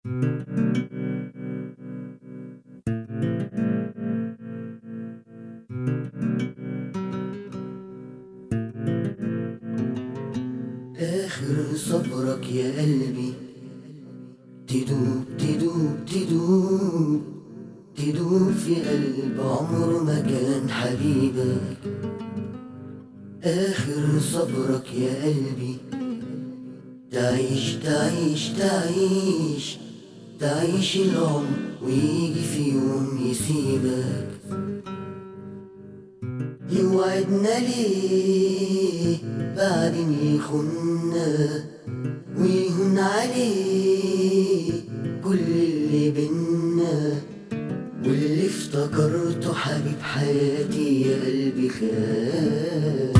آخر صبرك يا قلبي تدوب تدوب تدوب تدوب في قلب عمر ما كان حبيبك آخر صبرك يا قلبي تعيش تعيش تعيش تعيش العمر ويجي في يوم يسيبك يوعدنا ليه بعدين يخنا ويهون عليه كل اللي بينا واللي افتكرته حبيب حياتي يا قلبي خان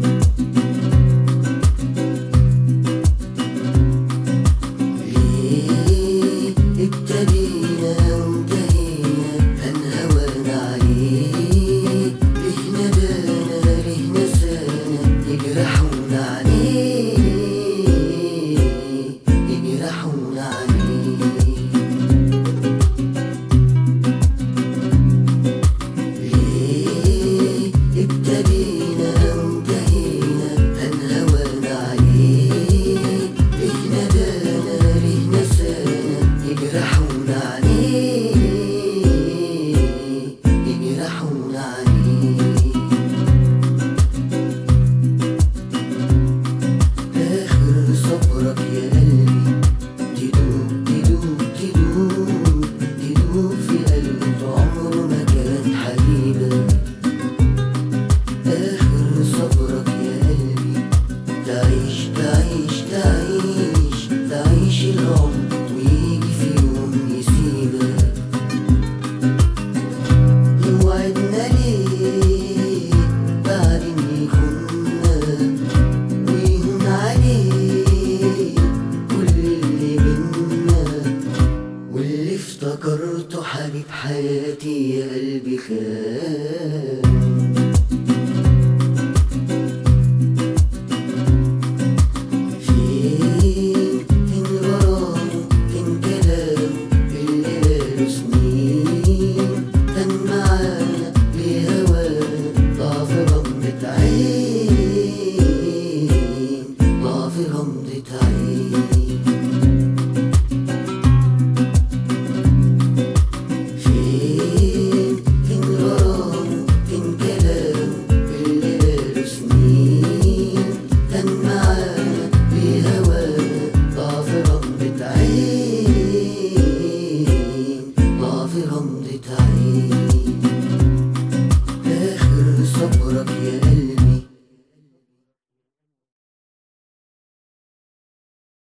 ليه ابتدينا وانتهينا هنهوان عليه ليه ندانا ليه نسانا يجرحونا عليه يجرحونا عليه ليه ابتدينا وانتهينا هنهوان عليه ليه ندانا ليه نسانا يجرحونا عليه يجرحونا عليه آخر صبرك يا قلبي تدوب تدوب تدوب تدوب في قلب عمره ما كان حبيبك آخر صبرك يا قلبي تعيش تعيش تعيش تعيش العمر ويجي في يوم يسيبك يوعدنا ليه بعدين يخنا ويهون عليه كل اللي بينا واللي افتكرته حبيب حياتي يا قلبي خان فين فين غرامه فين كلامه اللي بقاله سنين كان معانا لهوانا ضعف غمضة عين ضعف غمضة عين فين فين غرامه فين كلامه اللي بقاله سنين كان معانا بهوانا ضعف غمضة عين ضعف غمضة عين